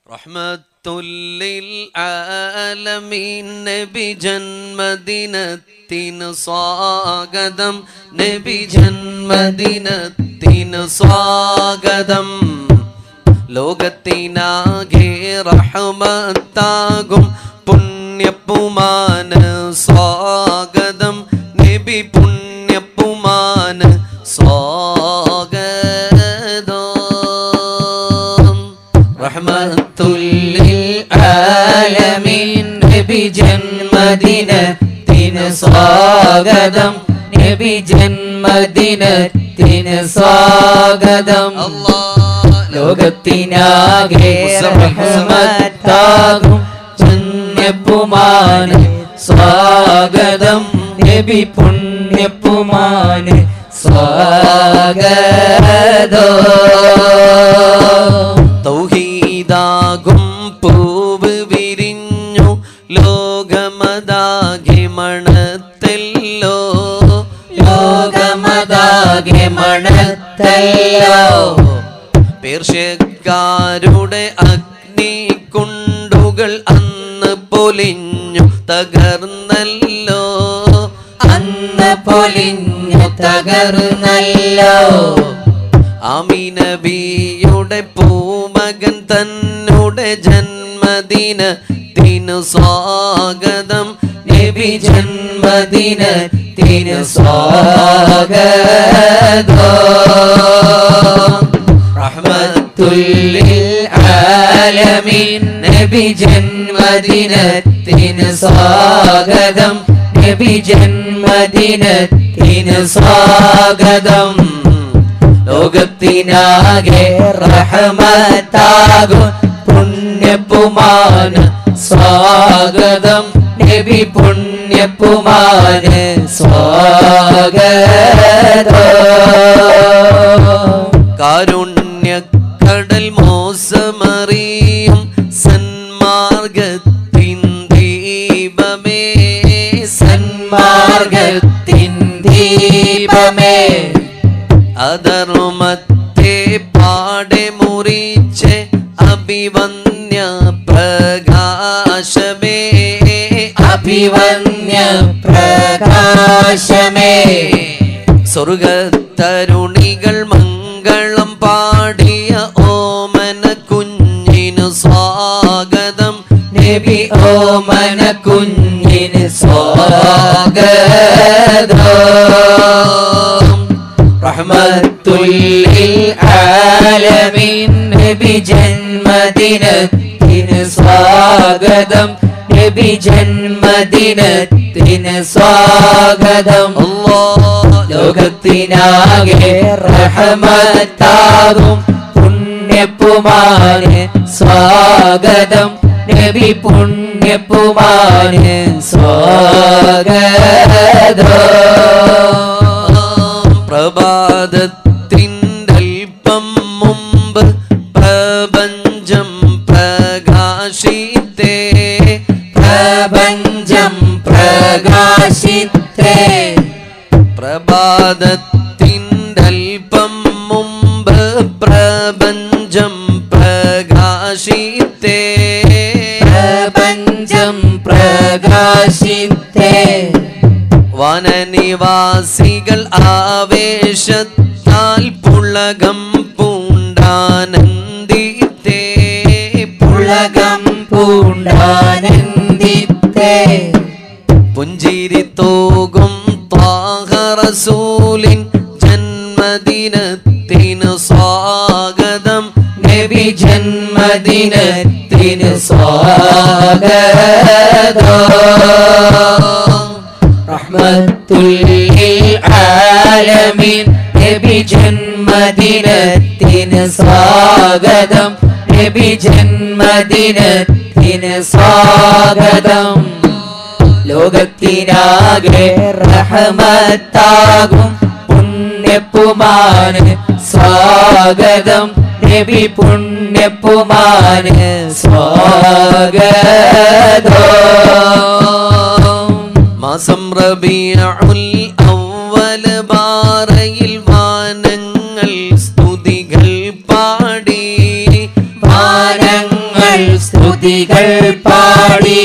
റഹ്മത്തുല്ലിൽ ആലമീൻ നബി ജന്മദിനത്തിന് സ്വാഗതം നബി ജന്മദിനത്തിന് സ്വാഗതം ലോകത്തിനാകെ റഹ്മത്താകും പുണ്യപ്പുമാന് സ്വാഗതം നബി പുണ്യപ്പുമാന് സ്വാഗതം റഹ്മത്തുല്ലിൽ ആലമീൻ നബി ജന്മദിനത്തിന് സ്വാഗതം നബി ജന്മദിനത്തിന് സ്വാഗതം ലോകത്തിനാകെ റഹ്മത്താകും പുണ്യപ്പുമാന് സ്വാഗതം നബി പുണ്യപ്പുമാന് സ്വാഗതം തൗഹീദാകും പൂവ് വിരിഞ്ഞു ലോകമതാകെ മണത്തല്ലോ ലോകമതാകെ മണത്തല്ലോ പേർഷ്യക്കാരുടെ അഗ്നി കുണ്ടുകൾ അന്ന് പൊലിഞ്ഞു തകർന്നല്ലോ അന്ന് പൊലിഞ്ഞു തകർന്നല്ലോ ആമിനബിയുടെ പൂമകൻ തന്നുടെ ജന്മദിനത്തിനു സ്വാഗതം നബി ജന്മദിനത്തിന് സ്വാഗതം റഹ്മത്തുല്ലിൽ ആലമീൻ നബി ജന്മദിനത്തിന് സ്വാഗതം നബി ജന്മദിനത്തിന് സ്വാഗതം ലോകത്തിനാകെ റഹമത്താകും പുണ്യപ്പുമാന് സ്വാഗതം നബി പുണ്യപ്പുമാന് സ്വാഗതം കാരുണ്യക്കടൽ മോസമറിയും സന്മാർഗത്തിൻ ദീപമേ സന്മാർഗത്തിൻ ദീപമേ അധർമ്മത്തെ പാടെ മുറിച്ച് അഭിവന്യ പ്രകാശമേ അഭിവന്യ പ്രകാശമേ സ്വർഗത്തരുണികൾ മംഗളം പാടിയ ഓമന കുഞ്ഞിനു സ്വാഗതം നബി ഓമന കുഞ്ഞിന് സ്വാഗതം റഹ്മത്തുല്ലിൽ ആലമീൻ നബി ജന്മദിനത്തിന് സ്വാഗതം നബി ജന്മദിനത്തിന് സ്വാഗതം ലോകത്തിനാകെ റഹമത്താകും പുണ്യപ്പുമാന് സ്വാഗതം നബി പുണ്യപ്പുമാന് സ്വാഗതം പ്രഭാതത്തിൻ്റെ അല്പം മുമ്പ് പ്രപഞ്ചം പ്രകാശിത്തേ പ്രപഞ്ചം പ്രകാശിത്തേ പ്രഭാതത്തിൻ്റെ അല്പം മുമ്പ് പ്രപഞ്ചം പ്രകാശിത്തേ പ്രപഞ്ചം പ്രകാശിത്തേ വനനിവാസികൾ ആവേശത്താൽ പുളകം പൂണ്ടാനന്ദിത്തേ പുളകം പൂണ്ടാനന്ദിത്തേ പുഞ്ചിരി തോകും ത്വാഹറസൂലിൻ ജന്മദിനത്തിനു സ്വാഗതം നബി ജന്മദിനത്തിന് സ്വാഗതം റഹ്മത്തുല്ലിൽ ആലമീൻ നബി ജന്മദിനത്തിന് സ്വാഗതം നബി ജന്മദിനത്തിന് സ്വാഗതം ലോകത്തിനാകെ റഹമത്താകും പുണ്യപ്പുമാന് സ്വാഗതം നബി പുണ്യപ്പുമാന് സ്വാഗതം മാസം റബീഉൽ അവ്വൽ ബാറയിൽ വാനങ്ങൾ സ്തുതികൾ പാടി വാനങ്ങൾ സ്തുതികൾ പാടി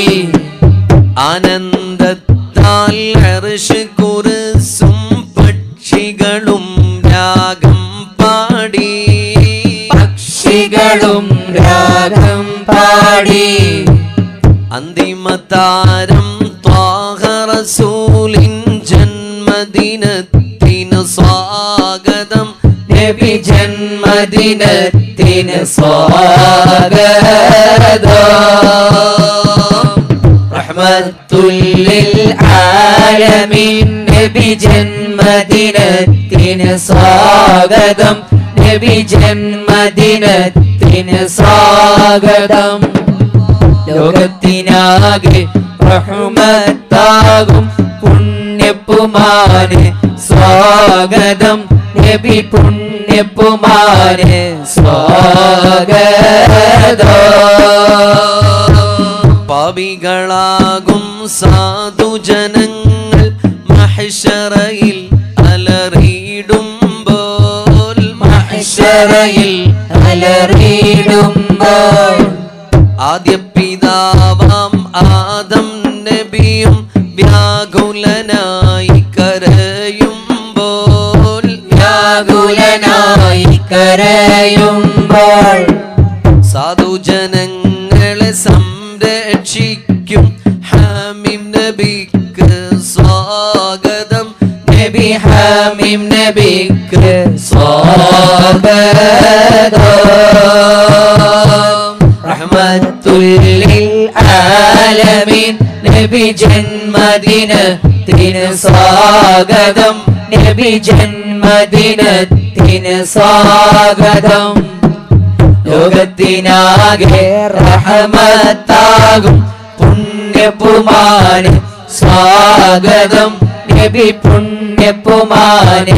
ആനന്ദത്താൽ അർഷ് കുറിസും പക്ഷികളും രാഗം പാടി പക്ഷികളും രാഗം പാടി അന്തിമതാരം ത്വാഹറസൂലിൻ ജന്മദിനത്തിന് സ്വാഗതം നബി ജന്മദിനത്തിന് സ്വാഗതം റഹ്മത്തുല്ലിൽ ആലമീൻ നബി ജന്മദിനത്തിന് സ്വാഗതം നബി ജന്മദിനത്തിന് സ്വാഗതം ലോകത്തിനാകെ റഹ്മത്താകും പുണ്യപ്പുമാന് സ്വാഗതം നബി പുണ്യപ്പുമാന് സ്വാഗതം പാപികളാകും സാധുജനങ്ങൾ മഹ്ശറയിൽ അലറിയിടുമ്പോൾ മഹ്ശറയിൽ അലറിയിടുമ്പോൾ ആദ്യ പിതാവാം ആദം നബിയും വ്യാകുലനായി കരയുമ്പോൾ വ്യാകുലനായി കരയുമ്പോൾ സാധുജനങ്ങളെ സംരക്ഷിക്കും ഹാമിം നബിക്ക് സ്വാഗതം നബി ഹാമിം നബിക്ക് സ്വാഗതം റഹ്മത്തുല്ലിൽ ആലമീൻ നബി ജന്മദിനത്തിന് സ്വാഗതം നബി ജന്മദിനത്തിന് സ്വാഗതം ലോകത്തിനാകെ റഹമത്താകും പുണ്യപുമാന് സ്വാഗതം നബി പുണ്യപുമാന്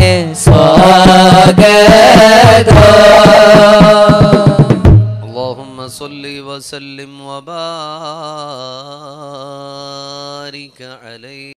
സ്വാഗതം اللهم صل وسلم وبارك عليه